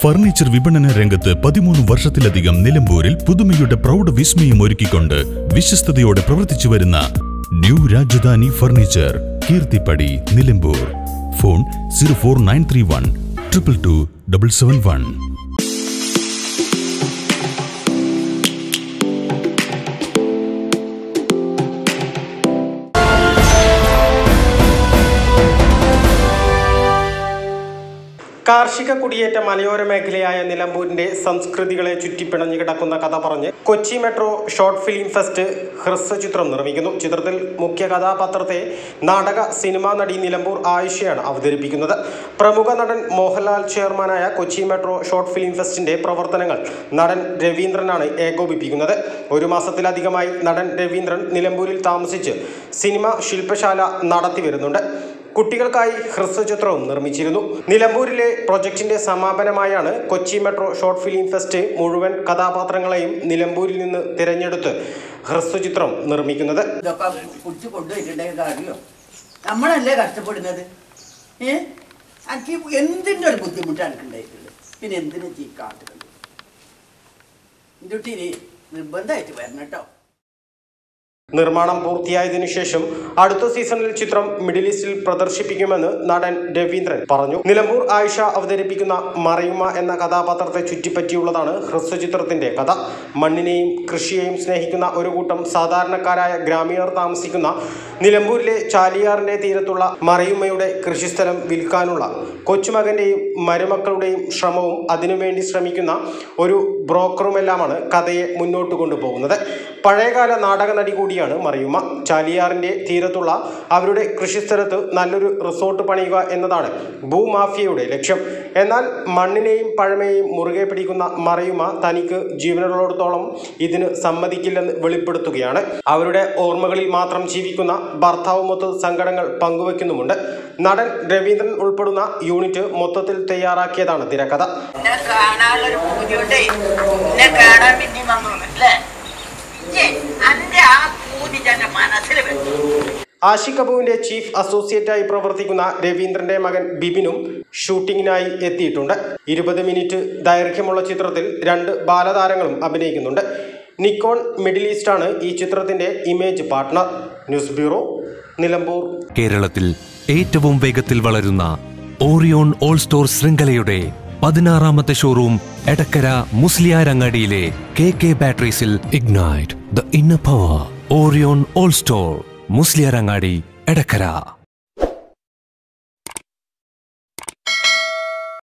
furniture വിപണന രംഗത്ത് പതിമൂന്ന് വർഷത്തിലധികം നിലമ്പൂരിൽ പുതുമയുടെ പ്രൗഢ വിസ്മയം ഒരുക്കിക്കൊണ്ട് വിശ്വസ്തയോടെ പ്രവർത്തിച്ചു വരുന്ന new Rajdhani furniture Keerthippadi Nilambur phone zero four nine three one triple two double seven one കാർഷിക കുടിയേറ്റ മലയോര മേഖലയായ നിലമ്പൂരിന്റെ സംസ്കൃതികളെ ചുറ്റിപ്പിണഞ്ഞു കിടക്കുന്ന കഥ പറഞ്ഞ് Kochi metro short film fest ഹ്രസ്വചിത്രം നിർമ്മിക്കുന്നു ചിത്രത്തിൽ മുഖ്യ കഥാപാത്രത്തെ നാടക സിനിമാ നടി നിലമ്പൂർ ആയിഷയാണ് അവതരിപ്പിക്കുന്നത് പ്രമുഖ നടൻ മോഹൻലാൽ ചെയർമാനായ കൊച്ചി മെട്രോ ഷോർട്ട് ഫിലിം ഫെസ്റ്റിന്റെ പ്രവർത്തനങ്ങൾ നടൻ രവീന്ദ്രനാണ് ഏകോപിപ്പിക്കുന്നത് ഒരു മാസത്തിലധികമായി നടൻ രവീന്ദ്രൻ നിലമ്പൂരിൽ താമസിച്ച് സിനിമ ശില്പശാല നടത്തി വരുന്നുണ്ട് കുട്ടികൾക്കായി ഹ്രസ്വചിത്രവും നിർമ്മിച്ചിരുന്നു നിലമ്പൂരിലെ പ്രൊജക്ടിന്റെ സമാപനമായാണ് Kochi metro short film fest മുഴുവൻ കഥാപാത്രങ്ങളെയും നിലമ്പൂരിൽ നിന്ന് തിരഞ്ഞെടുത്ത് ഹ്രസ്വചിത്രം നിർമ്മിക്കുന്നത് ഇതൊക്കെ കുടിച്ച് കൊണ്ടുപോയിട്ടുണ്ടെങ്കിൽ കാര്യമോ നമ്മളല്ലേ കഷ്ടപ്പെടുന്നത് ഏ എനിക്ക് എന്തിൻ്റെ ഒരു ബുദ്ധിമുട്ടാണ് എനിക്ക് ഉണ്ടായിട്ടുള്ളത് പിന്നെ എന്തിനു ഈ കാട്ടുന്നത് ഇതൊട്ടിനി നിർബന്ധമായിട്ട് വരണം കേട്ടോ നിർമ്മാണം പൂർത്തിയായതിനു ശേഷം അടുത്ത സീസണിൽ ചിത്രം മിഡിൽ ഈസ്റ്റിൽ പ്രദർശിപ്പിക്കുമെന്ന് നടൻ രവീന്ദ്രൻ പറഞ്ഞു നിലമ്പൂർ ആയിഷ അവതരിപ്പിക്കുന്ന മറിയുമ എന്ന കഥാപാത്രത്തെ ചുറ്റിപ്പറ്റിയുള്ളതാണ് ഹ്രസ്വചിത്രത്തിന്റെ കഥ മണ്ണിനെയും കൃഷിയെയും സ്നേഹിക്കുന്ന ഒരു കൂട്ടം സാധാരണക്കാരായ ഗ്രാമീണർ താമസിക്കുന്ന നിലമ്പൂരിലെ ചാലിയാറിന്റെ തീരത്തുള്ള മറിയുമ്മയുടെ കൃഷിസ്ഥലം വിൽക്കാനുള്ള കൊച്ചുമകന്റെയും മരുമക്കളുടെയും ശ്രമവും അതിനുവേണ്ടി ശ്രമിക്കുന്ന ഒരു ബ്രോക്കറുമെല്ലാമാണ് കഥയെ മുന്നോട്ട് കൊണ്ടുപോകുന്നത് പഴയകാല നാടക നടി കൂടിയാണ് മറിയുമ്മ ചാലിയാറിന്റെ തീരത്തുള്ള അവരുടെ കൃഷിസ്ഥലത്ത് നല്ലൊരു റിസോർട്ട് പണിയുക എന്നതാണ് ഭൂമാഫിയയുടെ ലക്ഷ്യം എന്നാൽ മണ്ണിനെയും പഴമയെയും മുറുകെ പിടിക്കുന്ന മറിയുമ്മ തനിക്ക് ജീവനുള്ളിടത്തോളം ഇതിന് സമ്മതിക്കില്ലെന്ന് വെളിപ്പെടുത്തുകയാണ് അവരുടെ ഓർമ്മകളിൽ മാത്രം ജീവിക്കുന്ന ഭർത്താവുമൊത്ത് സങ്കടങ്ങൾ പങ്കുവെക്കുന്നുമുണ്ട് നടൻ രവീന്ദ്രൻ ഉൾപ്പെടുന്ന യൂണിറ്റ് മൊത്തത്തിൽ തയ്യാറാക്കിയതാണ് തിരക്കഥ എന്നെ കാണാനൊരു പൂതിയുണ്ടേ എന്നെ കാണാൻ പിന്നെ വന്നു അല്ലേ അന്റെ ആ പൂതി എന്റെ മനസ്സിൽ വെച്ചു ആഷിഖ് കപൂറിന്റെ ചീഫ് അസോസിയേറ്റായി പ്രവർത്തിക്കുന്ന രവീന്ദ്രന്റെ മകൻ ബിബിനും ഷൂട്ടിങ്ങിനായി എത്തിയിട്ടുണ്ട് ഇരുപത് മിനിറ്റ് ദൈർഘ്യമുള്ള ചിത്രത്തിൽ രണ്ട് ബാലതാരങ്ങളും അഭിനയിക്കുന്നുണ്ട് നിക്കോൺ മിഡിൽ ഈസ്റ്റാണ് ഈ ചിത്രത്തിന്റെ image partner news bureau Nilambur കേരളത്തിൽ ഏറ്റവും വേഗത്തിൽ വളരുന്ന ഓറിയോൺ ഓൾ സ്റ്റോർ ശൃംഖലയുടെ പതിനാറാമത്തെ ഷോറൂം എടക്കര മുസ്ലിയാരങ്ങാടിയിലെ കെ കെ ബാറ്ററീസിൽ ignite the inner power Orion all store Musliyarangadi Edakkara